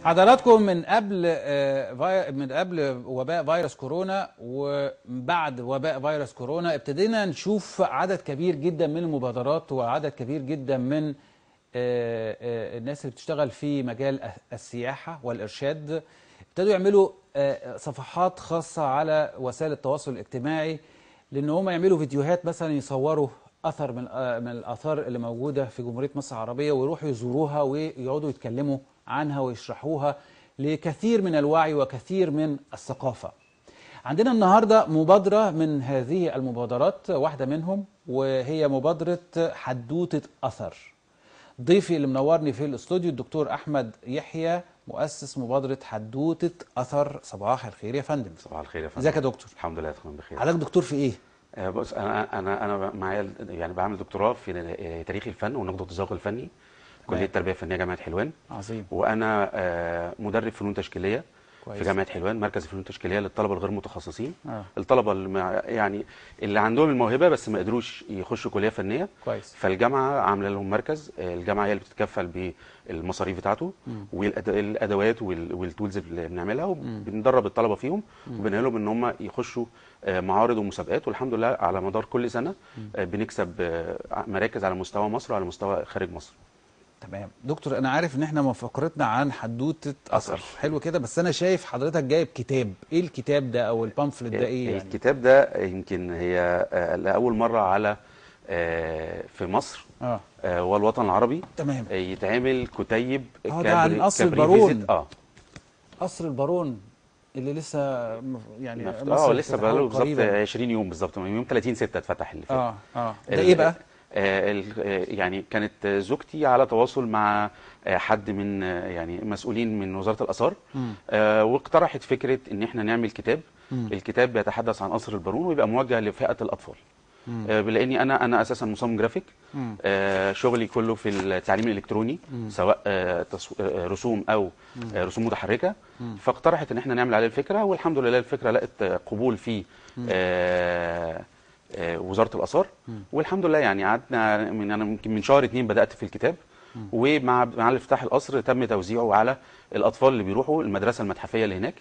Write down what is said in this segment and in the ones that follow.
حضراتكم من قبل آه، في- من قبل وباء فيروس كورونا وبعد وباء فيروس كورونا ابتدينا نشوف عدد كبير جدا من المبادرات وعدد كبير جدا من آه، آه، الناس اللي بتشتغل في مجال السياحة والإرشاد ابتدوا يعملوا آه، صفحات خاصة على وسائل التواصل الاجتماعي لأن هم يعملوا فيديوهات مثلا يصوروا أثر من آه، من الآثار اللي موجودة في جمهورية مصر العربية ويروحوا يزوروها ويقعدوا يتكلموا عنها ويشرحوها لكثير من الوعي وكثير من الثقافة عندنا النهاردة مبادرة من هذه المبادرات واحدة منهم وهي مبادرة حدوتة أثر ضيفي اللي منورني في الاستوديو الدكتور أحمد يحيى مؤسس مبادرة حدوتة أثر صباح الخير يا فندم صباح الخير يا فندم ازيك يا دكتور الحمد لله تمام بخير حضرتك دكتور في ايه آه، بص انا انا انا معايا يعني بعمل دكتوراه في آه، تاريخ الفن والنقد والتذوق الفني كليه التربيه الفنيه جامعه حلوان عظيم وانا آه، مدرب فنون تشكيليه كويس. في جامعه حلوان مركز الفنون التشكيليه للطلبه الغير متخصصين آه. الطلبه اللي مع- يعني اللي عندهم الموهبه بس ما قدروش يخشوا كليه فنيه كويس فالجامعه عامله لهم مركز آه، الجامعه هي اللي بتتكفل بالمصاريف بتاعته والادوات والتولز اللي بنعملها وبندرب الطلبه فيهم وبنقول لهم ان هم يخشوا آه، معارض ومسابقات والحمد لله على مدار كل سنه آه، بنكسب آه، مراكز على مستوى مصر وعلى مستوى خارج مصر تمام دكتور انا عارف ان احنا فقرتنا عن حدوته اثر أثر. حلو كده بس انا شايف حضرتك جايب كتاب ايه الكتاب ده او البامفلت ده ايه يعني الكتاب ده يمكن هي آه، لاول مره على آه، في مصر اه آه، والوطن العربي تمام آه، يتعمل كتيب آه، ده عن كبري- قصر كبريفيزيت. البارون. اه قصر البارون اللي لسه م- يعني مفت- مصر اه لسه بتتحول بقاله بالظبط قريباً. 20 يوم بالظبط من يوم 30 6 اتفتح اللي فات اه اه ده ال- ايه بقى آه، ال- آه، يعني كانت زوجتي على تواصل مع آه، حد من آه، يعني مسؤولين من وزاره الاثار مم. آه، واقترحت فكره ان احنا نعمل كتاب مم. الكتاب بيتحدث عن قصر البارون ويبقى موجه لفئه الاطفال مم. آه، لاني انا انا اساسا مصمم جرافيك مم. آه، شغلي كله في التعليم الالكتروني سواء آه، تصو- آه، رسوم او آه، رسوم متحركه فاقترحت ان احنا نعمل عليه الفكره والحمد لله الفكره لقت آه، قبول في آه، آه، وزاره الاثار والحمد لله يعني قعدنا من انا يمكن من شهر اتنين بدات في الكتاب ومع مع افتتاح القصر تم توزيعه على الاطفال اللي بيروحوا المدرسه المتحفيه اللي هناك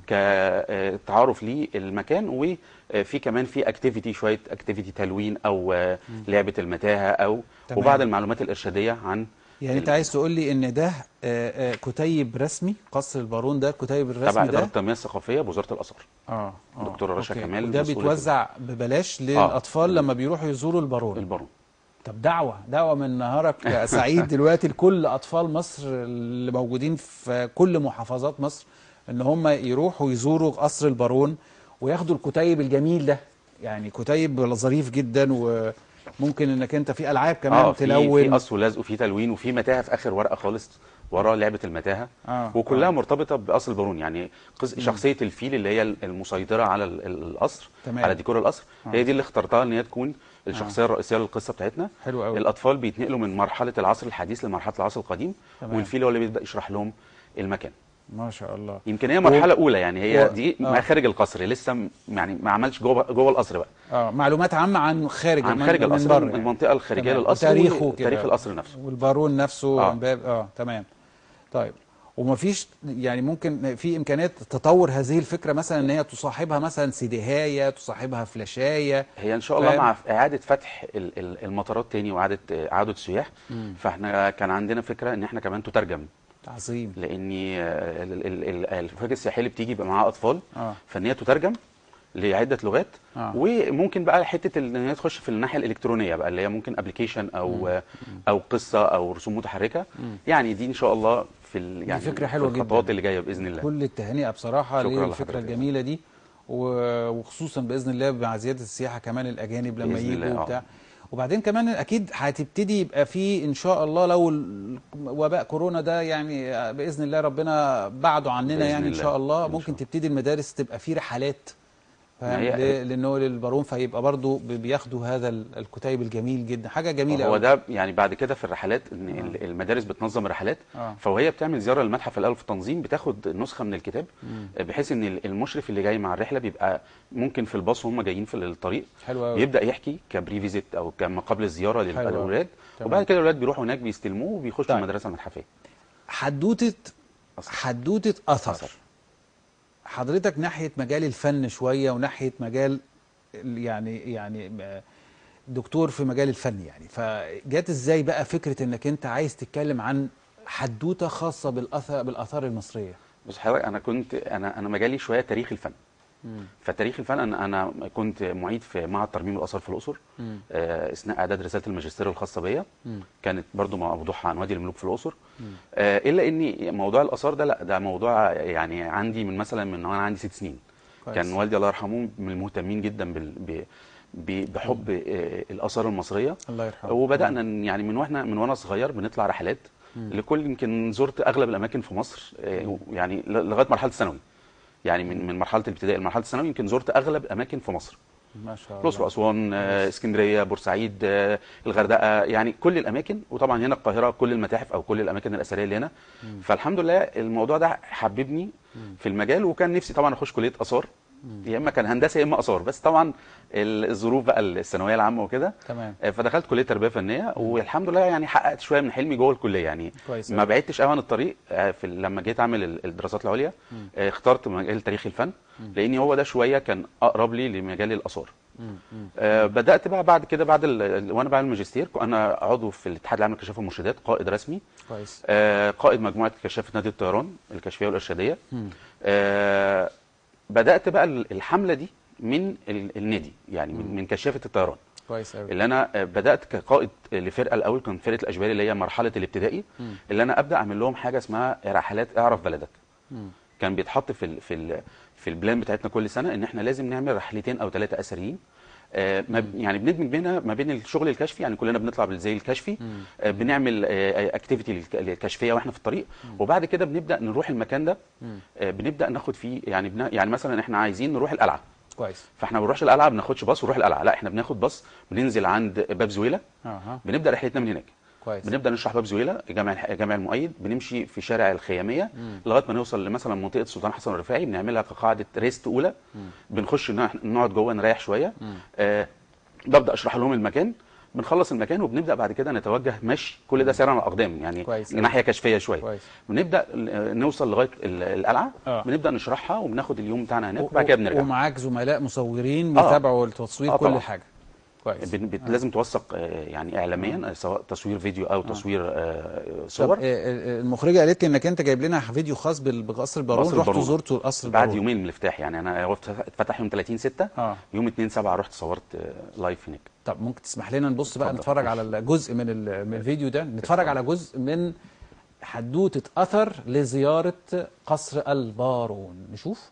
كتعارف للمكان وفي كمان في اكتيفيتي شويه اكتيفيتي تلوين او آه، لعبه المتاهه او تمام. وبعض المعلومات الارشاديه عن يعني انت ال- عايز تقول لي ان ده آه، آه، كتيب رسمي قصر البارون ده الكتيب تبع الرسمي اداره ده التنميه الثقافيه بوزاره الاثار اه اه دكتورة رشا أوكي. كمال وده مسؤولة بيتوزع ببلاش للاطفال لما بيروحوا يزوروا البارون البارون طب دعوة دعوة من نهارك يا سعيد دلوقتي لكل أطفال مصر اللي موجودين في كل محافظات مصر إن هم يروحوا يزوروا قصر البارون وياخدوا الكتيب الجميل ده يعني كتيب ظريف جدا وممكن إنك أنت في ألعاب كمان اه في في تلون قص ولزق وفي تلوين وفي متاهه في اخر ورقه خالص ورا لعبه المتاهه آه، وكلها آه. مرتبطه باصل البارون يعني قص- شخصيه الفيل اللي هي المسيطره على ال- ال- القصر تمام. على ديكور القصر آه. هي دي اللي اخترتها ان هي تكون الشخصيه الرئيسيه للقصه بتاعتنا حلو قوي الاطفال بيتنقلوا من مرحله العصر الحديث لمرحله العصر القديم تمام. والفيل هو اللي بيبدا يشرح لهم المكان ما شاء الله يمكن هي مرحله اولى يعني هي و- دي آه. ما خارج القصر لسه م- يعني ما عملش جوه جوه القصر بقى اه معلومات عامة عن خارج عن من- خارج من القصر بره يعني. المنطقه الخارجيه تمام. للقصر وتاريخه وتاريخ كده. القصر نفسه والبارون نفسه آه. آه. باب اه تمام طيب ومفيش يعني ممكن في امكانيات تطور هذه الفكره مثلا ان هي تصاحبها مثلا سيديهايه تصاحبها فلاشايه هي ان شاء الله فاهم؟ مع اعاده فتح ال- ال- المطارات تاني واعاده اعاده السياح فاحنا كان عندنا فكره ان احنا كمان تترجم عظيم لان آه، ال- ال- ال- الفواكه السياحيه اللي بتيجي يبقى معاها اطفال اه فان هي تترجم لعده لغات آه. وممكن بقى حته ال- ان هي تخش في الناحيه الالكترونيه بقى اللي هي ممكن ابلكيشن او او قصه او رسوم متحركه يعني دي ان شاء الله في ال- يعني فكرة حلوة في الخطوات جداً. اللي جايه باذن الله كل التهنئه بصراحه شكراً للفكره لحضرتك. الجميله دي و- وخصوصا باذن الله مع زياده السياحه كمان الاجانب لما بإذن الله، يجوا آه. وبتاع وبعدين كمان اكيد هتبتدي يبقى في ان شاء الله لو ال- وباء كورونا ده يعني باذن الله ربنا بعده عننا بإذن يعني ان الله. شاء الله إن ممكن شاء تبتدي المدارس تبقى في رحلات فاهم ما هي- ل- لانه للبارون فيبقى برضو ب- بياخدوا هذا ال- الكتيب الجميل جدا حاجه جميله هو قوي ده يعني بعد كده في الرحلات ان ال- المدارس بتنظم رحلات آه. فوهي بتعمل زياره للمتحف الاول في التنظيم بتاخد نسخه من الكتاب بحيث ان ال- المشرف اللي جاي مع الرحله بيبقى ممكن في الباص وهم جايين في الطريق حلو قوي بيبدا يحكي كبري فيزيت او كما قبل الزياره لل- حلو أوي. للاولاد تمام. وبعد كده الاولاد بيروحوا هناك بيستلموه وبيخشوا طيب. المدرسه المتحفيه حدوته أثر. حدوته اثر أثر. حضرتك ناحيه مجال الفن شويه وناحيه مجال ال- يعني يعني م- دكتور في مجال الفن يعني فجات ازاي بقى فكره انك انت عايز تتكلم عن حدوته خاصه بالاثر بالاثار المصريه بص حضرتك انا كنت انا انا مجالي شويه تاريخ الفن فتاريخ الفن انا انا كنت معيد في معهد ترميم الاثار في الاقصر آه، اثناء اعداد رساله الماجستير الخاصه بيا كانت برضو موضوعها عن وادي الملوك في الاقصر آه، الا ان موضوع الاثار ده لا ده موضوع يعني عندي من مثلا من وانا عندي ست سنين كويس. كان والدي الله يرحمه من المهتمين جدا بال ب- ب- بحب آه، الاثار المصريه الله يرحمه وبدانا ن- يعني من واحنا من وانا صغير بنطلع رحلات لكل يمكن زرت اغلب الاماكن في مصر آه، يعني ل- لغايه مرحله الثانوي يعني من من مرحله الابتدائي لمرحله الثانوي يمكن زرت اغلب اماكن في مصر ما شاء الله الاقصر واسوان آه، اسكندريه بورسعيد آه، الغردقه يعني كل الاماكن وطبعا هنا القاهره كل المتاحف او كل الاماكن الاثريه اللي هنا فالحمد لله الموضوع ده حببني في المجال وكان نفسي طبعا اخش كليه اثار يا اما كان هندسه يا اما اثار بس طبعا ال- الظروف بقى الثانويه العامه وكده تمام آه، فدخلت كليه تربيه فنيه والحمد لله يعني حققت شويه من حلمي جوه الكليه يعني كويس ما بعدتش قوي عن الطريق آه، في ال- لما جيت اعمل ال- الدراسات العليا آه، اخترت مجال تاريخ الفن لان هو ده شويه كان اقرب لي لمجال الاثار آه، بدات بقى بعد كده بعد ال- ال- وانا بعمل الماجستير انا عضو في الاتحاد العام للكشافه والمرشدات قائد رسمي كويس آه، قائد مجموعه كشافه نادي الطيران الكشفيه والارشاديه آه، بدات بقى ال- الحمله دي من ال- النادي يعني من من كشافه الطيران كويس قوي اللي انا آه، بدات كقائد لفرقه الاول كان فرقه الاشبال اللي هي مرحله الابتدائي اللي انا ابدا اعمل لهم حاجه اسمها رحلات اعرف بلدك كان بيتحط في ال في ال في البلان بتاعتنا كل سنه ان احنا لازم نعمل رحلتين او ثلاثه اثريين آه، ما ب- يعني بندمج بينها ما بين الشغل الكشفي يعني كلنا بنطلع بالزي الكشفي آه، بنعمل اكتيفيتي الكشفيه واحنا في الطريق وبعد كده بنبدا نروح المكان ده آه، بنبدا ناخد فيه يعني بنا يعني مثلا احنا عايزين نروح القلعه كويس فاحنا ما بنروحش القلعه بناخدش باص ونروح القلعه لا احنا بناخد باص بننزل عند باب زويله اها بنبدا رحلتنا من هناك كويس بنبدا نشرح باب زويله جامع الح- جامع المؤيد بنمشي في شارع الخياميه لغايه ما نوصل لمثلا منطقه السلطان حسن الرفاعي بنعملها كقاعده ريست اولى بنخش ن- نقعد جوه نريح شويه آه ببدا اشرح لهم المكان بنخلص المكان وبنبدا بعد كده نتوجه مشي كل ده سير على الاقدام يعني كويس. ناحيه كشفيه شويه كويس. بنبدا آه، نوصل لغايه ال- القلعه آه. بنبدا نشرحها وبناخد اليوم بتاعنا هناك وبعد كده بنرجع ومعاك زملاء مصورين آه. بيتابعوا التصوير آه كل طبعا. حاجه كويس بن- بت- لازم توثق آه، يعني اعلاميا آه، سواء تصوير فيديو او تصوير آه، طب صور آه، آه، المخرجه قالت لي انك انت جايب لنا فيديو خاص بال- بقصر البارون قصر رحتوا البارون. زرتوا القصر بعد البارون يومين من الافتتاح يعني انا هو اتفتح يوم 30 6 اه يوم 2 7 رحت صورت آه، لايف هناك طب ممكن تسمح لنا نبص بقى اتفضل. نتفرج على الجزء من ال- من الفيديو ده نتفرج على جزء من حدوته اثر لزياره قصر البارون نشوف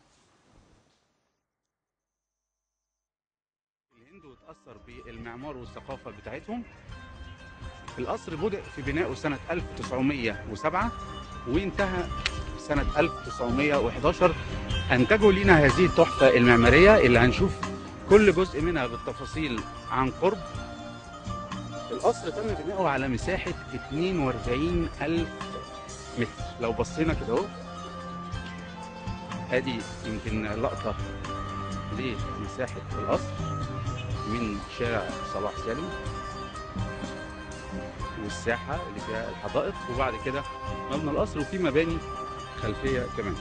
الهند وتأثر بالمعمار والثقافة بتاعتهم القصر بدأ في بنائه سنة 1907 وانتهى سنة 1911 أنتجوا لنا هذه التحفة المعمارية اللي هنشوف كل جزء منها بالتفاصيل عن قرب القصر تم بنائه على مساحة 42 ألف متر لو بصينا كده اهو ادي يمكن لقطة لمساحة القصر من شارع صلاح سالم والساحة اللي فيها الحدائق وبعد كده مبنى القصر وفي مباني خلفية كمان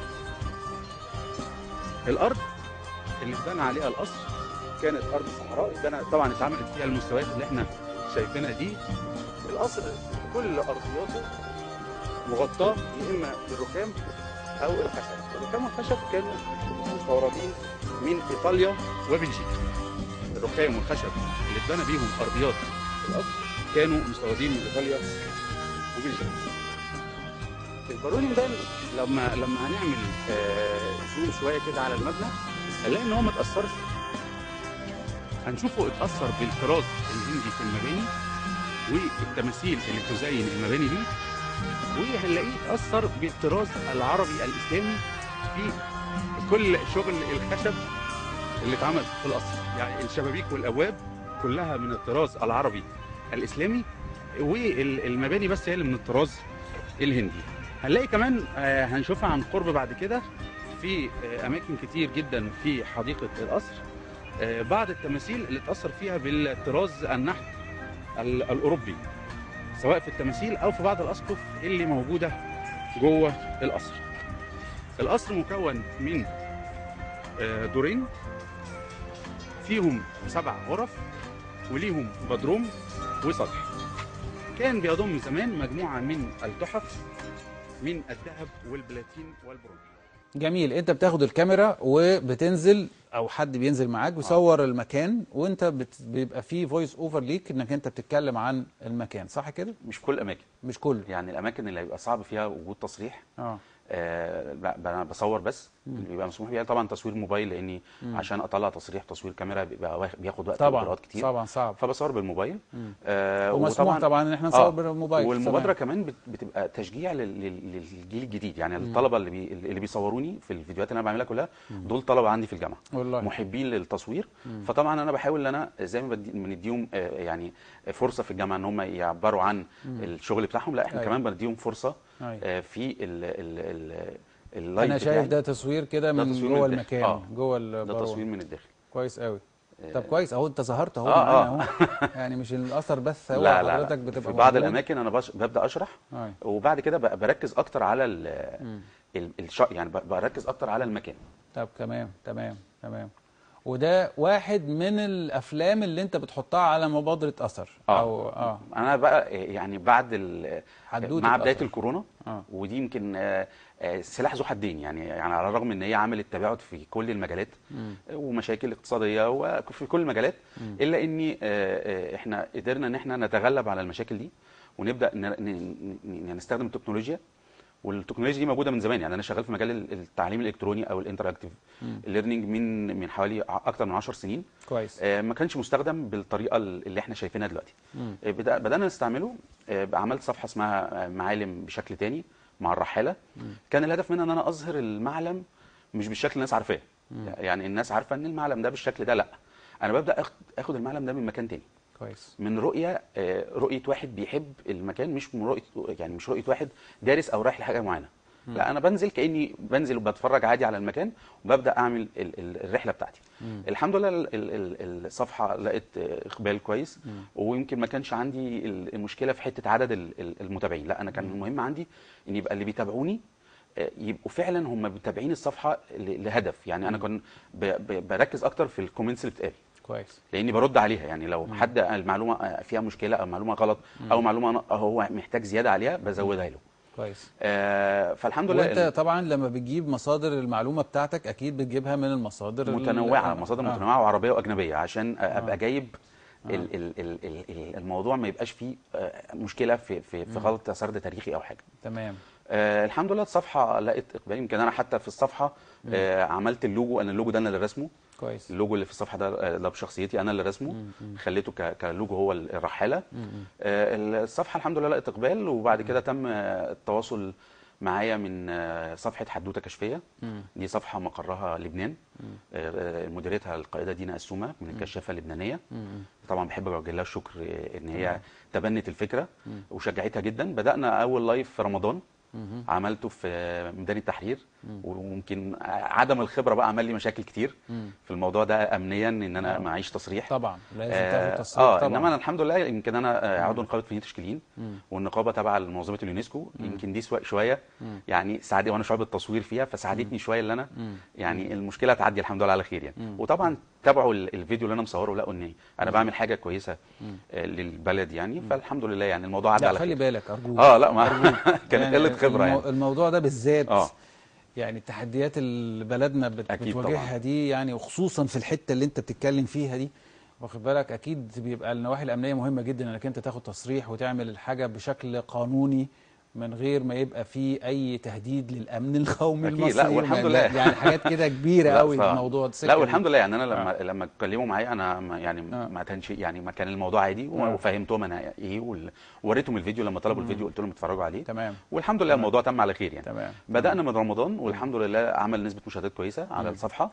الأرض اللي اتبنى عليها القصر كانت أرض صحراء اتبنى طبعا اتعملت فيها المستويات اللي احنا شايفينها دي القصر كل أرضياته مغطاة يا إما بالرخام أو الخشب الرخام والخشب كانوا مستوردين من إيطاليا وبلجيكا الرخام والخشب اللي اتبنى بيهم ارضيات القصر كانوا مستوردين من ايطاليا وبلجيكا. الباروني ده لما لما هنعمل آه، زوم شويه كده على المبنى هنلاقي ان هو ما اتاثرش هنشوفه اتاثر بالطراز الهندي في المباني والتماثيل اللي تزين المباني دي وهنلاقيه اتاثر بالطراز العربي الاسلامي في كل شغل الخشب اللي اتعمل في القصر يعني الشبابيك والابواب كلها من الطراز العربي الاسلامي والمباني بس هي اللي من الطراز الهندي هنلاقي كمان آه، هنشوفها عن قرب بعد كده في آه، اماكن كتير جدا في حديقه القصر آه، بعض التماثيل اللي اتاثر فيها بالطراز النحت ال- الاوروبي سواء في التماثيل او في بعض الاسقف اللي موجوده جوه القصر القصر مكون من آه، دورين فيهم سبع غرف وليهم بدروم وسطح كان بيضم زمان مجموعة من التحف من الذهب والبلاتين والبرونز جميل انت بتاخد الكاميرا وبتنزل او حد بينزل معاك بيصور المكان وانت بت... بيبقى فيه فويس اوفر ليك انك انت بتتكلم عن المكان صح كده مش كل الأماكن مش كله يعني الأماكن اللي هيبقى صعب فيها وجود تصريح اه آه، ب- ب- انا بصور بس بيبقى مسموح بيها طبعا تصوير موبايل لاني عشان اطلع تصريح تصوير كاميرا بيبقى واخ- بياخد وقت طبعا واجراءات كتير طبعا صعب فبصور بالموبايل آه ومسموح طبعا ان احنا نصور بالموبايل والمبادره تمام. كمان بت- بتبقى تشجيع لل- لل- للجيل الجديد يعني الطلبه اللي بي اللي بيصوروني في الفيديوهات اللي انا بعملها كلها دول طلبه عندي في الجامعه والله. محبين للتصوير فطبعا انا بحاول ان انا زي ما بدي- بنديهم آه، يعني فرصه في الجامعه ان هم يعبروا عن الشغل بتاعهم لا احنا أيوة. كمان بنديهم فرصه أيوة. آه، في ال ال ال اللايف انا شايف بتاعي. ده تصوير كده ده من تصوير من جوه الداخل. المكان آه. جوه ده البارون تصوير من الداخل كويس قوي طب كويس اهو انت ظهرت اهو آه، معانا آه. اهو يعني مش الاثر بس هو لا لا, حضرتك لا. بتبقى في بعض موجود. الاماكن انا بش... ببدا اشرح أيوة. وبعد كده ب- بركز اكتر على ال... ال... الش... يعني ب- بركز اكتر على المكان طب تمام تمام تمام وده واحد من الافلام اللي انت بتحطها على مبادره اثر آه. او اه انا بقى يعني بعد ال... حدوتة مع بدايه أثر. الكورونا آه. ودي يمكن آه، آه، سلاح ذو حدين يعني يعني على الرغم ان هي عملت تباعد في كل المجالات ومشاكل اقتصاديه وفي كل المجالات الا اني آه، آه، احنا قدرنا ان احنا نتغلب على المشاكل دي ونبدا ن... ن... ن... نستخدم التكنولوجيا والتكنولوجيا دي موجوده من زمان يعني انا شغال في مجال ال- التعليم الالكتروني او الانتراكتيف ليرنينج من من حوالي ع- اكتر من 10 سنين كويس آه، ما كانش مستخدم بالطريقه اللي احنا شايفينها دلوقتي آه، بدا- بدانا نستعمله آه، عملت صفحه اسمها آه، معالم بشكل تاني مع الرحاله كان الهدف منها ان انا اظهر المعلم مش بالشكل اللي الناس عارفاه يعني الناس عارفه ان المعلم ده بالشكل ده لا انا ببدا آخد- اخد المعلم ده من مكان تاني كويس من رؤيه آه، رؤيه واحد بيحب المكان مش من رؤيه يعني مش رؤيه واحد دارس او رايح لحاجه معينه لا انا بنزل كاني بنزل وبتفرج عادي على المكان وببدا اعمل ال- ال- الرحله بتاعتي الحمد لله ال- ال- ال- الصفحه لقت آه، اقبال كويس ويمكن ما كانش عندي ال- المشكله في حته عدد ال- ال- المتابعين لا انا كان المهم عندي ان يبقى اللي بيتابعوني آه، يبقوا فعلا هم متابعين الصفحه ل- لهدف يعني انا كنت ب- ب- بركز اكتر في الكومنتس اللي بتتقال كويس لاني برد عليها يعني لو حد المعلومه فيها مشكله او معلومه غلط او معلومه أنا- هو محتاج زياده عليها بزودها له كويس آه فالحمد لله وانت طبعا لما بتجيب مصادر المعلومه بتاعتك اكيد بتجيبها من المصادر ال- متنوعه مصادر آه. متنوعه وعربيه واجنبيه عشان ابقى جايب ال ال ال ال ال- الموضوع ما يبقاش فيه آه، مشكله في في في غلط سرد تاريخي او حاجه تمام آه الحمد لله الصفحه لقت اقبال يمكن انا حتى في الصفحه آه عملت اللوجو انا اللوجو ده انا اللي رسمه كويس اللوجو اللي في الصفحه ده آه، ده بشخصيتي انا اللي رسمه خليته ك- كلوجو هو ال- الرحاله آه، الصفحه الحمد لله لقت اقبال وبعد كده تم آه، التواصل معايا من آه، صفحه حدوته كشفيه دي صفحه مقرها لبنان آه، آه، مديرتها القائده دينا السومه من الكشافه اللبنانيه طبعا بحب اوجه لها الشكر آه، ان هي تبنت الفكره وشجعتها جدا بدانا اول لايف في رمضان عملته في ميدان التحرير وممكن عدم الخبره بقى عمل لي مشاكل كتير في الموضوع ده امنيا ان انا معيش تصريح طبعا لازم اه, تاخد تصريح آه طبعا انما انا الحمد لله يمكن انا آه، عضو نقابه مدينه تشكيلين والنقابه تبع لمنظمه اليونسكو يمكن دي سوا- شويه يعني ساعدت وانا شعب التصوير فيها فساعدتني شويه اللي انا يعني المشكله تعدي الحمد لله على خير يعني وطبعا تابعوا ال- الفيديو اللي انا مصوره لقوا ان انا بعمل حاجه كويسه آه، للبلد يعني فالحمد لله يعني الموضوع عدى لا على خلي خير بالك ارجوك اه لا ما كانت يعني قله خبره المو- يعني الموضوع ده بالذات اه يعني التحديات اللي بلدنا بت- أكيد بتواجهها طبعاً. دي يعني وخصوصا في الحته اللي انت بتتكلم فيها دي واخد بالك اكيد بيبقى النواحي الامنيه مهمه جدا انك انت تاخد تصريح وتعمل الحاجه بشكل قانوني من غير ما يبقى في اي تهديد للامن القومي أكيد، المصري لا، والحمد وما- لله. يعني حاجات كده كبيره لا، قوي ف- الموضوع لا والحمد لله يعني انا لما آه. آه. لما اتكلموا معايا انا ما يعني آه. آه. ما كانش يعني ما كان الموضوع عادي آه. وفهمتهم انا ايه وال- ووريتهم الفيديو لما طلبوا الفيديو قلت لهم اتفرجوا عليه تمام والحمد لله الموضوع تم على خير يعني تمام بدانا من رمضان والحمد لله عمل نسبه مشاهدات كويسه على الصفحه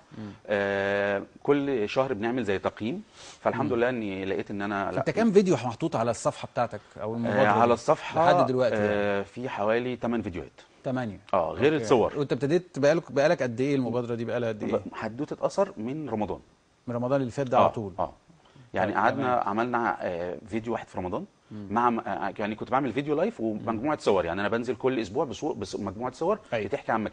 آه كل شهر بنعمل زي تقييم فالحمد لله اني لقيت ان انا انت كام فيديو محطوط على الصفحه بتاعتك او آه المبادره على دي؟ الصفحه لحد دلوقتي يعني. آه في حوالي 8 فيديوهات ثمانية اه غير أوكي. الصور وانت ابتديت بقالك بقالك قد ايه المبادره دي بقالها قد ايه؟ حدوته اثر من رمضان من رمضان اللي فات ده على طول اه يعني طيب، قعدنا عملنا آه، فيديو واحد في رمضان مع آه، يعني كنت بعمل فيديو لايف ومجموعه صور يعني انا بنزل كل اسبوع بصور بس مجموعه صور أيوة. بتحكي عن مكان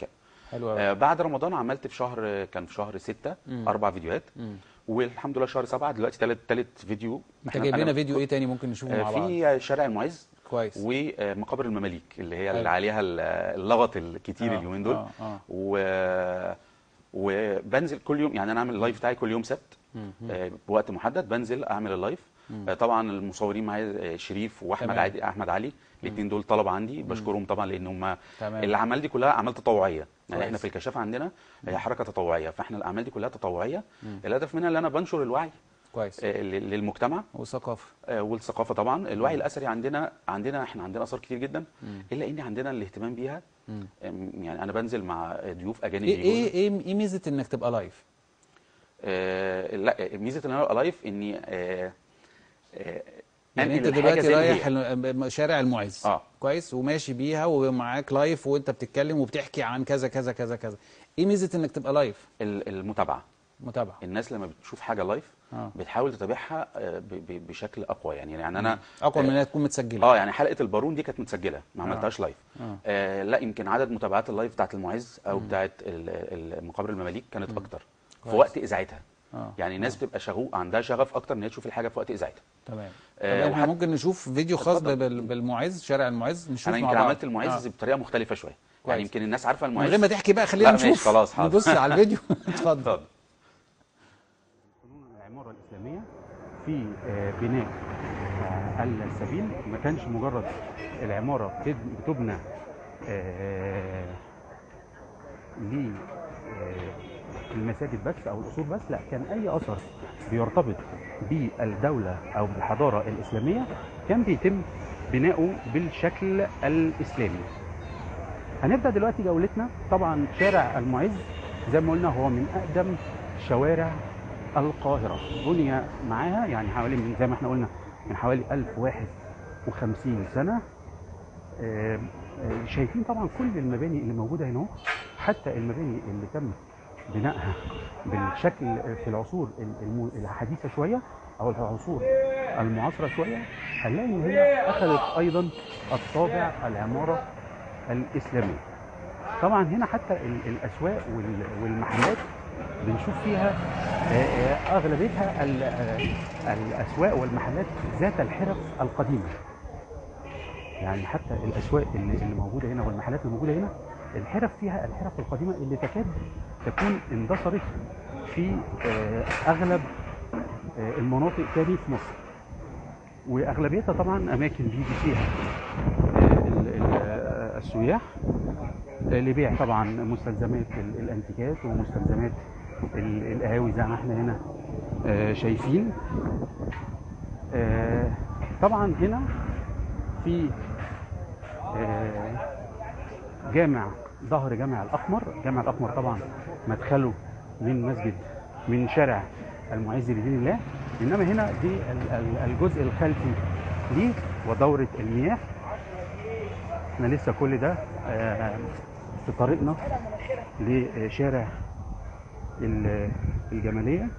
حلو أوي. آه بعد رمضان عملت في شهر كان في شهر ستة اربع فيديوهات والحمد لله شهر سبعة دلوقتي ثالث ثالث فيديو انت إحنا- جايب لنا أنا- فيديو ايه تاني ممكن نشوفه آه، مع بعض في شارع المعز كويس ومقابر المماليك اللي هي حلو. اللي عليها ال- اللغط الكتير آه، اليومين دول آه، آه. و وبنزل كل يوم يعني انا اعمل اللايف بتاعي كل يوم سبت آه، بوقت محدد بنزل اعمل اللايف آه، طبعا المصورين معايا آه، شريف واحمد تمام. عادي احمد علي الاثنين دول طلبه عندي بشكرهم طبعا لان هم تمام. الاعمال دي كلها اعمال تطوعيه يعني كويس. احنا في الكشافه عندنا هي حركه تطوعيه فاحنا الاعمال دي كلها تطوعيه الهدف منها ان انا بنشر الوعي كويس آه، لل- للمجتمع وثقافه آه، والثقافه طبعا الوعي الاثري عندنا عندنا احنا عندنا اثار كتير جدا الا ان عندنا الاهتمام بيها آم، يعني انا بنزل مع ضيوف اجانب ايه بيجوا ايه ايه ايه ميزه انك تبقى لايف آه لا ميزه ان انا ابقى لايف اني آه آه يعني انت أنقل الحاجة دلوقتي زي ما هي. رايح ال- شارع المعز آه. كويس وماشي بيها ومعاك لايف وانت بتتكلم وبتحكي عن كذا كذا كذا كذا ايه ميزه انك تبقى لايف ال- المتابعه متابعه الناس لما بتشوف حاجه لايف آه. بتحاول تتابعها آه، ب- ب- بشكل اقوى يعني يعني انا اقوى من آه، انها تكون متسجله اه يعني حلقه البارون دي كانت متسجله ما عملتهاش لايف آه. آه لا يمكن عدد متابعات اللايف بتاعت المعز او بتاعت ال- ال- مقابر المماليك كانت اكتر في كويس. وقت اذاعتها آه. يعني الناس بتبقى شغوف عندها شغف اكتر ان هي تشوف الحاجه في وقت اذاعتها تمام آه، طب احنا وحت- ممكن نشوف فيديو خاص اتفضل. بال- بالمعز شارع المعز نشوف انا مع يمكن بعض عملت المعز آه. بطريقه مختلفه شويه كويس. يعني يمكن الناس عارفه من المعز غير ما تحكي بقى خلينا لا، ماشي، نشوف خلاص، حاضر. نبص على الفيديو اتفضل اتفضل فنون العمارة الإسلامية في آه، بناء آه، السبيل ما كانش مجرد العمارة بتد- بتبنى للمساجد بس أو القصور بس لا كان أي أثر بيرتبط بالدولة أو بالحضارة الإسلامية كان بيتم بناؤه بالشكل الإسلامي هنبدأ دلوقتي جولتنا طبعا شارع المعز زي ما قلنا هو من أقدم شوارع القاهرة بني معاها يعني حوالي من زي ما احنا قلنا من حوالي 1051 سنة آه، آه، شايفين طبعا كل المباني اللي موجودة هنا اهو، حتى المباني اللي تم بنائها بالشكل في العصور الم- الحديثة شوية أو العصور المعاصرة شوية هنلاقي إن هي أخذت أيضا الطابع العمارة الإسلامية طبعا هنا حتى ال- الاسواق وال- والمحلات بنشوف فيها آه، آه، اغلبيتها ال- آه، الاسواق والمحلات ذات الحرف القديمه يعني حتى الاسواق اللي اللي موجوده هنا والمحلات اللي موجوده هنا الحرف فيها الحرف القديمه اللي تكاد تكون اندثرت في آه، اغلب آه، المناطق تاني في مصر واغلبيتها طبعا اماكن بيجي فيها آه، ال- ال- آه، السياح لبيع طبعا مستلزمات ال- الانتيكات ومستلزمات ال- القهاوي زي ما احنا هنا آه، شايفين آه، طبعا هنا في آه، جامع ظهر جامع الاقمر جامع الاقمر طبعا مدخله من مسجد من شارع المعز لدين الله انما هنا دي ال- ال- الجزء الخلفي ليه ودوره المياه احنا لسه كل ده آه، في طريقنا لشارع ال- الجماليه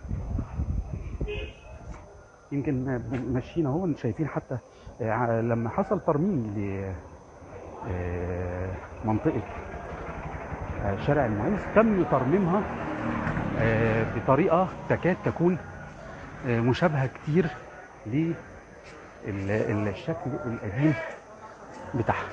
يمكن ماشيين اهو شايفين حتى آه، ع- لما حصل ترميم ل آه، منطقه آه، شارع المعز تم ترميمها آه، بطريقه تكاد تكون آه، مشابهه كتير للشكل القديم بتاعها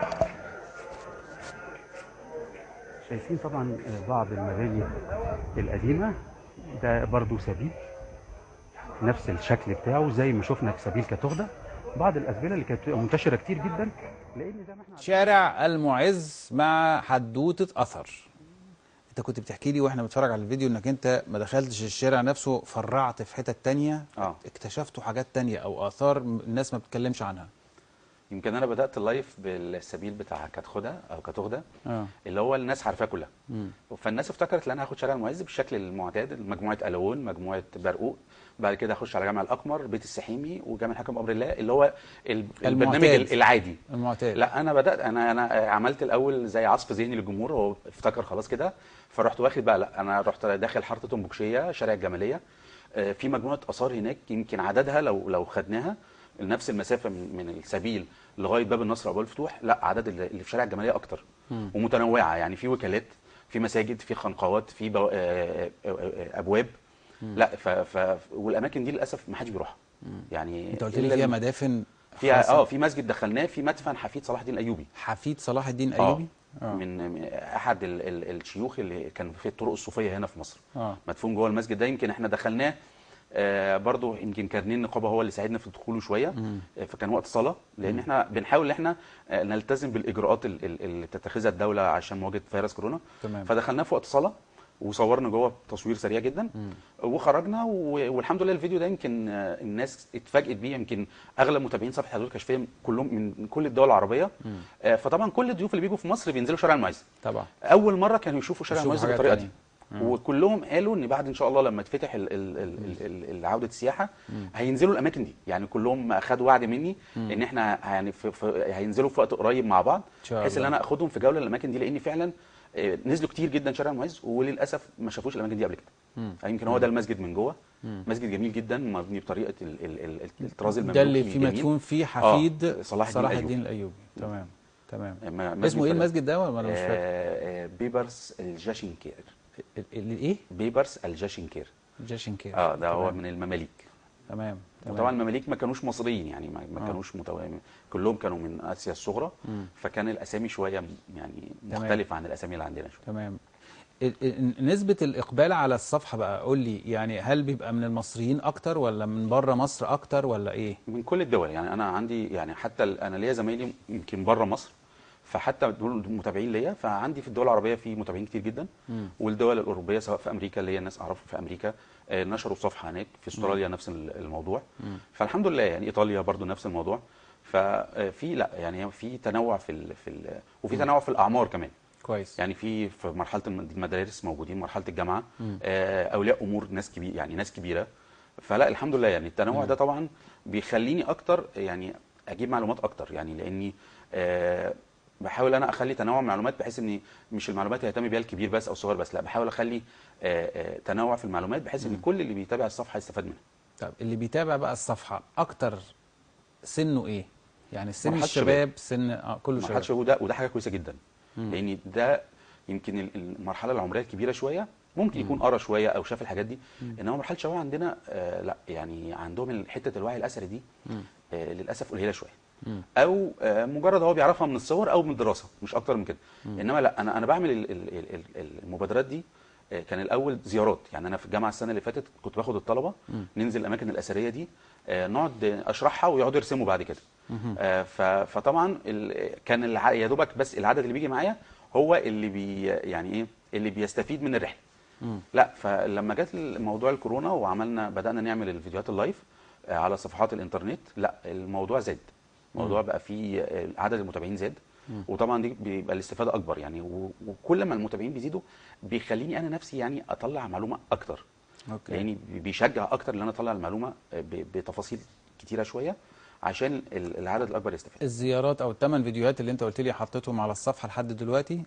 شايفين طبعا بعض المباني القديمة ده برضو سبيل نفس الشكل بتاعه زي ما شفنا في سبيل كتغدة بعض الأسبلة اللي كانت بتبقى منتشرة كتير جدا لأن زي ما احنا شارع المعز مع حدوته اثر انت كنت بتحكي لي واحنا بنتفرج على الفيديو انك انت ما دخلتش الشارع نفسه فرعت في حتت تانية اه اكتشفتوا حاجات تانية او اثار الناس ما بتتكلمش عنها يمكن انا بدات اللايف بالسبيل بتاع كتخدة او كتغدة اه اللي هو الناس عارفاه كلها مم. فالناس افتكرت ان انا هاخد شارع المعز بالشكل المعتاد مجموعه الوون مجموعه برقوق بعد كده اخش على جامع الاقمر بيت السحيمي وجامع الحاكم امر الله اللي هو ال- البرنامج المعتاد. العادي المعتاد لا انا بدات انا انا عملت الاول زي عصف ذهني للجمهور هو افتكر خلاص كده فرحت واخد بقى لا انا رحت داخل حاره تنبكشيه شارع الجماليه آه، في مجموعه اثار هناك يمكن عددها لو لو خدناها نفس المسافه من من السبيل لغايه باب النصر او باب الفتوح لا عدد اللي اللي في شارع الجماليه اكتر ومتنوعه يعني في وكالات في مساجد في خنقوات في بو... آه، آه، آه، ابواب لا ف... ف... والاماكن دي للاسف ما حدش بيروحها يعني انت قلت لي إلا فيها الم- مدافن فيها خاصة. اه في مسجد دخلناه في مدفن حفيد صلاح الدين الايوبي حفيد صلاح الدين آه. ايوبي من من احد ال... ال... الشيوخ اللي كان في الطرق الصوفيه هنا في مصر اه مدفون جوه المسجد ده يمكن احنا دخلناه آه برضه يمكن كارنيه النقابه هو اللي ساعدنا في دخوله شويه آه فكان وقت صلاه لان احنا بنحاول ان احنا آه نلتزم بالاجراءات ال- ال- اللي تتخذها الدوله عشان مواجهه فيروس كورونا تمام. فدخلناه في وقت صلاه وصورنا جوه تصوير سريع جدا وخرجنا و- والحمد لله الفيديو ده يمكن آه، الناس اتفاجئت بيه يمكن اغلب متابعين صفحه حدود كشفيه كلهم من كل الدول العربيه آه، فطبعا كل الضيوف اللي بيجوا في مصر بينزلوا شارع المعز طبعا اول مره كانوا يشوفوا شارع يشوفوا المعز حاجات بالطريقه تانية. دي وكلهم قالوا ان بعد ان شاء الله لما تفتح ال ال ال ال ال عوده السياحه هينزلوا الاماكن دي يعني كلهم اخدوا وعد مني ان احنا يعني في في هينزلوا في وقت قريب مع بعض شاء بحيث ان الله. انا اخدهم في جوله للاماكن دي لان فعلا آه، نزلوا كتير جدا شارع المعز وللاسف ما شافوش الاماكن دي قبل كده آه، يمكن هو ده المسجد من جوه مسجد جميل جدا مبني بطريقه ال- ال- ال- الطراز المملوكي ده اللي فيه الجميل. مدفون فيه حفيد صلاح الدين صلاح الأيوبي. الدين الايوبي تمام تمام ما- مبني اسمه ايه بطريقة- المسجد ده ولا مش فاكر آه، آه، بيبرس الجاشنكير ال- ال- ايه بيبرس الجاشنكير جاشنكير اه ده هو تمام. من المماليك تمام تمام وطبعا المماليك ما كانوش مصريين يعني ما, ما آه. كانوش متو... كلهم كانوا من اسيا الصغرى فكان الاسامي شويه م- يعني مختلفه عن الاسامي اللي عندنا شويه تمام ال- ال- نسبة الإقبال على الصفحة بقى قول لي يعني هل بيبقى من المصريين أكتر ولا من بره مصر أكتر ولا إيه؟ من كل الدول يعني انا عندي يعني حتى ال- انا ليا زمايلي يمكن بره مصر فحتى دول متابعين ليا فعندي في الدول العربيه في متابعين كتير جدا والدول الاوروبيه سواء في امريكا اللي هي الناس اعرفهم في امريكا آه، نشروا صفحه هناك في استراليا نفس ال- الموضوع فالحمد لله يعني ايطاليا برضو نفس الموضوع ففي لا يعني في تنوع في ال في ال وفي تنوع في الاعمار كمان كويس يعني في في مرحله الم- المدارس موجودين مرحله الجامعه آه، اولياء امور ناس كبير يعني ناس كبيره فلا الحمد لله يعني التنوع ده طبعا بيخليني اكتر يعني اجيب معلومات اكتر يعني لاني آه، بحاول انا اخلي تنوع معلومات بحيث ان مش المعلومات يهتم بيها الكبير بس او الصغير بس لا بحاول اخلي آه، آه، تنوع في المعلومات بحيث ان كل اللي بيتابع الصفحه يستفاد منها طب اللي بيتابع بقى الصفحة أكتر سنه إيه؟ يعني سن مرحلة الشباب سن آه كله مرحله شباب الشباب وده وده حاجه كويسه جدا لان ده يمكن ال- المرحله العمريه الكبيره شويه ممكن يكون قرا شويه او شاف الحاجات دي انما مرحله الشباب عندنا آه لا يعني عندهم حته الوعي الاثري دي آه للاسف قليله شويه او آه مجرد هو بيعرفها من الصور او من الدراسه مش اكتر من كده انما لا انا انا بعمل ال- ال- ال- ال- المبادرات دي آه، كان الاول زيارات يعني انا في الجامعه السنه اللي فاتت كنت باخد الطلبه ننزل الاماكن الاثريه دي آه، نقعد اشرحها ويقعدوا يرسموا بعد كده آه، ف- فطبعا ال- كان الع- يا دوبك بس العدد اللي بيجي معايا هو اللي بي يعني ايه اللي بيستفيد من الرحله لا فلما جت موضوع الكورونا وعملنا بدانا نعمل الفيديوهات اللايف آه، على صفحات الانترنت لا الموضوع زاد الموضوع بقى فيه آه، عدد المتابعين زاد وطبعا دي بيبقى الاستفاده اكبر يعني و- وكل ما المتابعين بيزيدوا بيخليني انا نفسي يعني اطلع معلومه اكتر أوكي. يعني بيشجع اكتر ان انا اطلع المعلومه ب- بتفاصيل كتيره شويه عشان ال- العدد الاكبر يستفيد الزيارات أو الثمان فيديوهات اللي أنت قلت لي حطيتهم على الصفحة لحد دلوقتي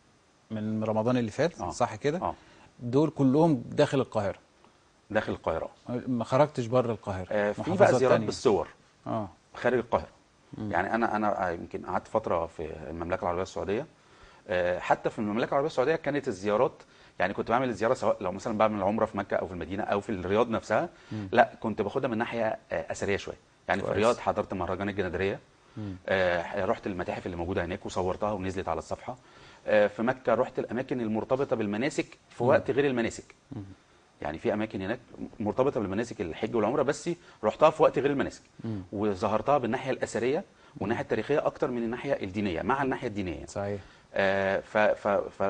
من رمضان اللي فات آه. صح كده؟ اه دول كلهم داخل القاهرة داخل القاهره ما خرجتش بره القاهرة آه في بقى محافظات زيارات تانية. بالصور اه خارج القاهره يعني انا انا آه، يمكن قعدت فتره في المملكه العربيه السعوديه آه، حتى في المملكه العربيه السعوديه كانت الزيارات يعني كنت بعمل الزياره سواء لو مثلا بعمل عمره في مكه او في المدينه او في الرياض نفسها لا كنت باخدها من ناحيه آه، اثريه شويه يعني في كويس. الرياض حضرت مهرجان الجنادريه آه، رحت المتاحف اللي موجوده هناك وصورتها ونزلت على الصفحه آه، في مكه رحت الاماكن المرتبطه بالمناسك في وقت غير المناسك يعني في اماكن هناك مرتبطه بالمناسك الحج والعمره بس رحتها في وقت غير المناسك وظهرتها بالناحيه الاثريه والناحيه التاريخيه اكتر من الناحيه الدينيه مع الناحيه الدينيه يعني. صحيح آه، ف ف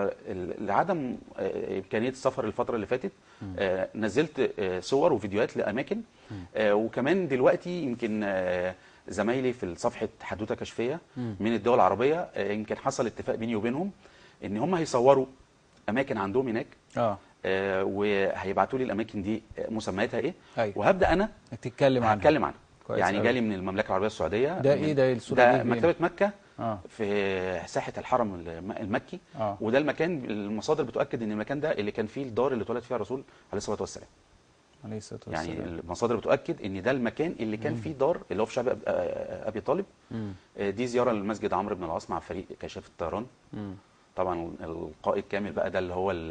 فلعدم امكانيه السفر الفتره اللي فاتت آه، نزلت آه، صور وفيديوهات لاماكن آه، وكمان دلوقتي يمكن آه، زمايلي في صفحه حدوته كشفيه من الدول العربيه آه، يمكن حصل اتفاق بيني وبينهم ان هم هيصوروا اماكن عندهم هناك اه آه، وهيبعتوا لي الاماكن دي آه، مسمياتها ايه أيوة. وهبدا انا تتكلم عنها هتكلم عنها كويس يعني أوي. جالي من المملكه العربيه السعوديه ده من- إيه ده الصورة ده دي فين؟ مكتبه مكه اه في ساحه الحرم الم- المكي آه. وده المكان المصادر بتؤكد ان المكان ده اللي كان فيه الدار اللي اتولد فيها الرسول عليه الصلاه والسلام عليه الصلاه والسلام يعني المصادر بتؤكد ان ده المكان اللي كان فيه دار اللي هو في شعب أب- آه، ابي طالب مم. آه، دي زياره للمسجد عمرو بن العاص مع فريق كشاف الطيران مم. طبعا القائد كامل بقى ده اللي هو ال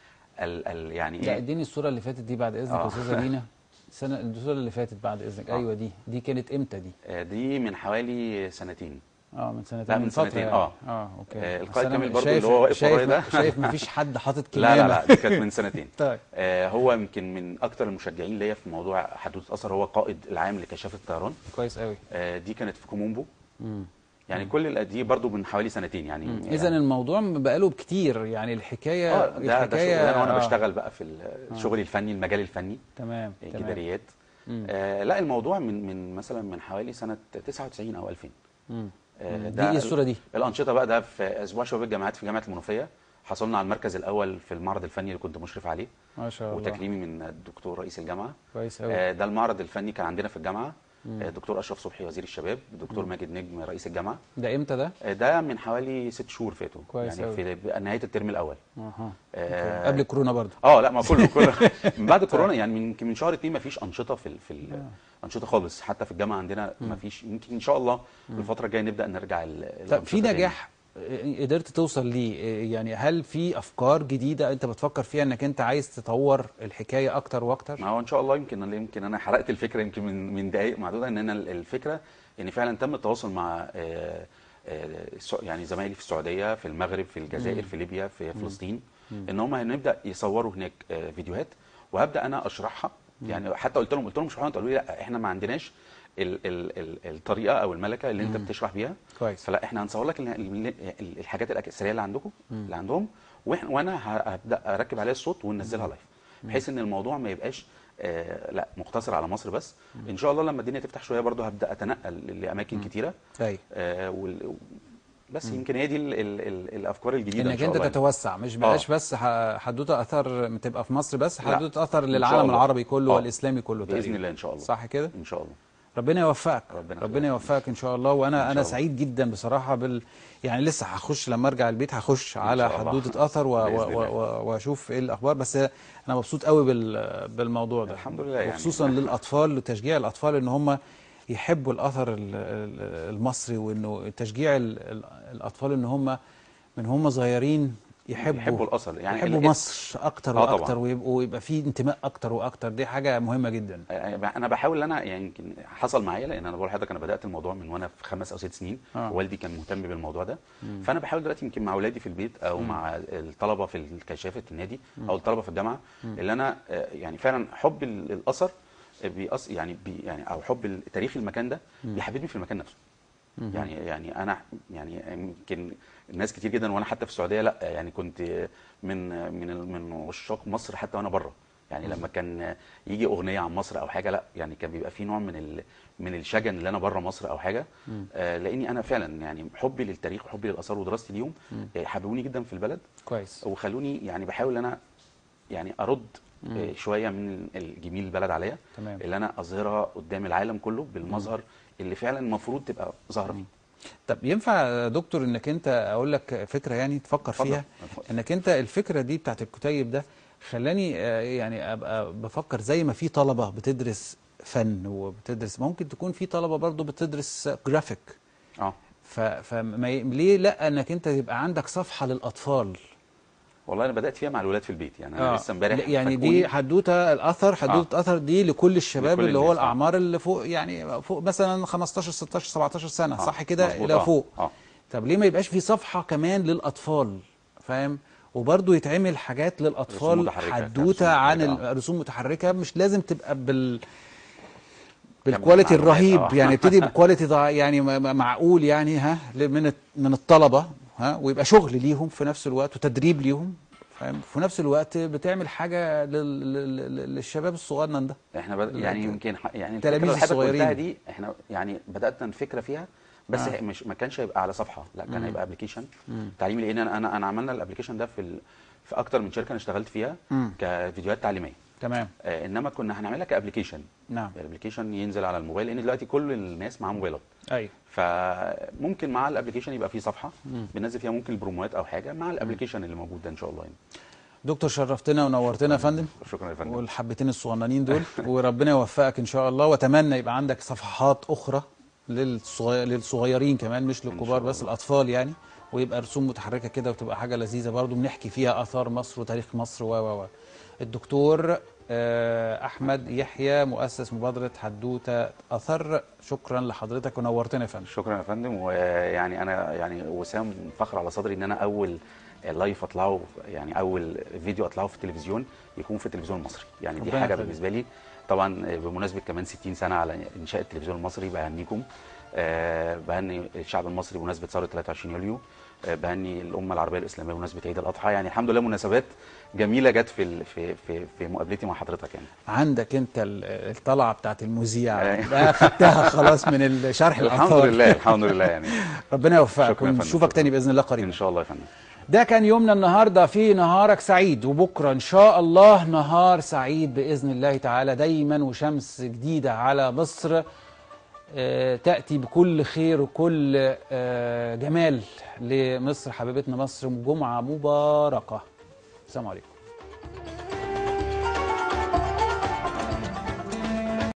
ال ال يعني لا ايه اديني الصوره اللي فاتت دي بعد اذنك يا آه. استاذه لينا السنه الصوره اللي فاتت بعد اذنك آه. ايوه دي دي كانت امتى دي آه، دي من حوالي سنتين اه من سنتين لا، من فترة سنتين، يعني. آه. اه اوكي آه، بس القائد أنا كامل برضو شايف- اللي هو واقف شايف ورايا ده. شايف مفيش حد حاطط لا كمامه لا لا دي كانت من سنتين طيب آه، هو يمكن من اكتر المشجعين ليا في موضوع حدوث اثر هو قائد العام لكشافه الطيران كويس قوي آه، دي كانت في كومومبو مم. يعني كل ال- دي برضو من حوالي سنتين يعني اذا يعني الموضوع بقاله كتير يعني الحكايه اه ده ده الحكايه شغلانه وانا آه. بشتغل بقى في الشغل الفني المجال الفني تمام تمام الجداريات مم. آه لا الموضوع من من مثلا من حوالي سنه 99 او 2000 مم. آه، مم. دي ده ايه الصوره دي الانشطه بقى ده في اسبوع شباب الجامعات في جامعه المنوفيه حصلنا على المركز الاول في المعرض الفني اللي كنت مشرف عليه ما شاء الله وتكريمي من الدكتور رئيس الجامعه كويس قوي آه، ده المعرض الفني كان عندنا في الجامعه آه، الدكتور اشرف صبحي وزير الشباب الدكتور ماجد نجم رئيس الجامعه ده امتى ده آه، ده من حوالي ست شهور فاتوا كويس يعني أوي. في نهايه الترم الاول اها آه، أوكي. قبل الكورونا برضه اه لا ما كله كله من بعد كورونا يعني من يمكن من شهر اتنين ما فيش انشطه في ال- في ال- انشطه خالص حتى في الجامعه عندنا ما فيش يمكن ان شاء الله الفتره الجايه نبدا نرجع ال- طب في الأنشطة تاني. نجاح قدرت توصل ليه يعني هل في افكار جديده انت بتفكر فيها انك انت عايز تطور الحكايه اكتر واكتر ما هو ان شاء الله يمكن يمكن انا حرقت الفكره يمكن من من دقائق معدوده ان انا الفكره ان فعلا تم التواصل مع آه، آه، السع- يعني زمايلي في السعوديه في المغرب في الجزائر في ليبيا في فلسطين ان هم هنبدا يصوروا هناك آه، فيديوهات وهبدا انا اشرحها يعني حتى قلت لهم قلت لهم اشرحوها انتوا قالوا لي لا احنا ما عندناش ال ال ال الطريقه او الملكه اللي انت بتشرح بيها كويس فلا احنا هنصور لك ال- ال- ال- الحاجات الاساسيه اللي عندكم اللي عندهم وإحنا- وانا ه- هبدا اركب عليها الصوت وننزلها لايف بحيث ان الموضوع ما يبقاش آه لا مقتصر على مصر بس ان شاء الله لما الدنيا تفتح شويه برضو هبدا اتنقل لاماكن كتيره ايوه آه وال بس يمكن هي دي ال ال ال الافكار الجديده ان انك شاء انت الله يعني. تتوسع مش بقاش بس ح- حدوته اثر تبقى في مصر بس لا. حدوته اثر إن للعالم شاء الله. العربي كله آه. والاسلامي كله باذن تقريبا الله ان شاء الله صح كده ان شاء الله ربنا يوفقك ربنا ربنا يخليك. يوفقك ان شاء الله وانا إن انا شاء الله. سعيد جدا بصراحه بال يعني لسه هخش لما ارجع البيت هخش على شاء الله. حدوته اثر و... بإذن و... الله. و... واشوف ايه الاخبار بس انا مبسوط قوي بال... بالموضوع ده الحمد لله يعني. وخصوصا للاطفال لتشجيع الاطفال ان هم يحبوا الاثر ال- ال- المصري وانه تشجيع ال... ال- الاطفال ان هم من هم صغيرين يحبوا يحبوا الاصل يعني يحبوا ال- مصر اكتر آه طبعاً. واكتر ويبقوا ويبقى في انتماء اكتر واكتر دي حاجه مهمه جدا انا بحاول ان انا يعني يمكن حصل معايا لان انا بقول لحضرتك انا بدات الموضوع من وانا في خمس او ست سنين آه. والدي كان مهتم بالموضوع ده فانا بحاول دلوقتي يمكن مع اولادي في البيت او مع الطلبه في الكشافه النادي او الطلبه في الجامعه اللي انا آه، يعني فعلا حب ال- الاثر بيأص يعني بي يعني او حب تاريخ المكان ده بيحببني في المكان نفسه يعني يعني انا يعني يمكن الناس كتير جدا وانا حتى في السعوديه لا يعني كنت من من من عشاق مصر حتى وانا بره يعني لما كان يجي اغنيه عن مصر او حاجه لا يعني كان بيبقى في نوع من ال من الشجن اللي انا بره مصر او حاجه آه لاني انا فعلا يعني حبي للتاريخ وحبي للاثار ودراستي ليهم آه، حببوني جدا في البلد كويس وخلوني يعني بحاول انا يعني ارد آه، شويه من الجميل البلد عليا تمام. اللي انا اظهرها قدام العالم كله بالمظهر اللي فعلا المفروض تبقى ظاهره فيه طب ينفع يا دكتور انك انت اقول لك فكره يعني تفكر اتفضل. فيها اتفضل. انك انت الفكره دي بتاعت الكتيب ده خلاني آه، يعني ابقى بفكر زي ما في طلبه بتدرس فن وبتدرس ممكن تكون في طلبه برضو بتدرس جرافيك اه ف فما ي- ليه لا انك انت يبقى عندك صفحه للاطفال والله انا بدات فيها مع الولاد في البيت يعني انا آه. لسه امبارح لا، يعني فاجئوني. دي حدوته الاثر حدوته اثر دي لكل الشباب لكل اللي هو الناس، آه. الاعمار اللي فوق يعني فوق مثلا 15 16 17 سنه آه، صح كده مظبوط، الى آه، فوق اه طب ليه ما يبقاش في صفحه كمان للاطفال فاهم وبرضه يتعمل حاجات رسوم للاطفال متحركة، حدوته رسوم عن متحركة، الرسوم متحركه مش لازم تبقى بال كم بالكواليتي معلومات، الرهيب آه. يعني ابتدي بكواليتي ضع- يعني م- م- معقول يعني ها ل- من الت- من الطلبه ها ويبقى شغل ليهم في نفس الوقت وتدريب ليهم فاهم في نفس الوقت بتعمل حاجه لل- لل- لل- للشباب الصغنن ده احنا بد... يعني يمكن ح... يعني الفكره التلاميذ اللي حضرتك الصغيرين. قلتها دي احنا يعني بدات الفكره فيها بس آه. آه. مش ما كانش هيبقى على صفحه لا كان هيبقى ابلكيشن تعليمي لان انا انا انا عملنا الابلكيشن ده في ال... في اكتر من شركه انا اشتغلت فيها مم. كفيديوهات تعليميه تمام آه انما كنا هنعملها كابلكيشن نعم الابلكيشن ينزل على الموبايل لان دلوقتي كل الناس معاها موبايلات ايوه فممكن مع الابلكيشن يبقى فيه صفحه بننزل فيها ممكن البروموات او حاجه مع الابلكيشن اللي موجود ده ان شاء الله يعني دكتور شرفتنا ونورتنا يا فندم شكرا يا فندم والحبتين الصغننين دول وربنا يوفقك ان شاء الله واتمنى يبقى عندك صفحات اخرى للصغير للصغيرين كمان مش للكبار شاء بس الله. الاطفال يعني ويبقى رسوم متحركه كده وتبقى حاجه لذيذه برضو بنحكي فيها اثار مصر وتاريخ مصر و و و الدكتور آه، احمد يحيى مؤسس مبادره حدوته اثر شكرا لحضرتك ونورتنا يا فندم شكرا يا فندم ويعني انا يعني وسام فخر على صدري ان انا اول لايف اطلعه يعني اول فيديو اطلعه في التلفزيون يكون في التلفزيون المصري يعني دي ربنا حاجه يخليك. بالنسبه لي طبعا بمناسبه كمان 60 سنه على انشاء التلفزيون المصري بهنيكم آه، بهني الشعب المصري بمناسبه ثوره 23 يوليو آه، بهني الامه العربيه الاسلاميه بمناسبه عيد الاضحى يعني الحمد لله مناسبات جميله جت في ال- في في, في مقابلتي مع حضرتك يعني عندك انت ال- الطلعه بتاعت المذيع أيوة. بقى خدتها خلاص من الشرح الحمد الآثار. لله الحمد لله يعني ربنا يوفقك شكرا يا فندم، ونشوفك شكرا. تاني باذن الله قريبا ان شاء الله يا فندم ده كان يومنا النهارده في نهارك سعيد وبكره ان شاء الله نهار سعيد باذن الله تعالى دايما وشمس جديده على مصر آه، تاتي بكل خير وكل آه، جمال لمصر حبيبتنا مصر جمعه مباركه السلام عليكم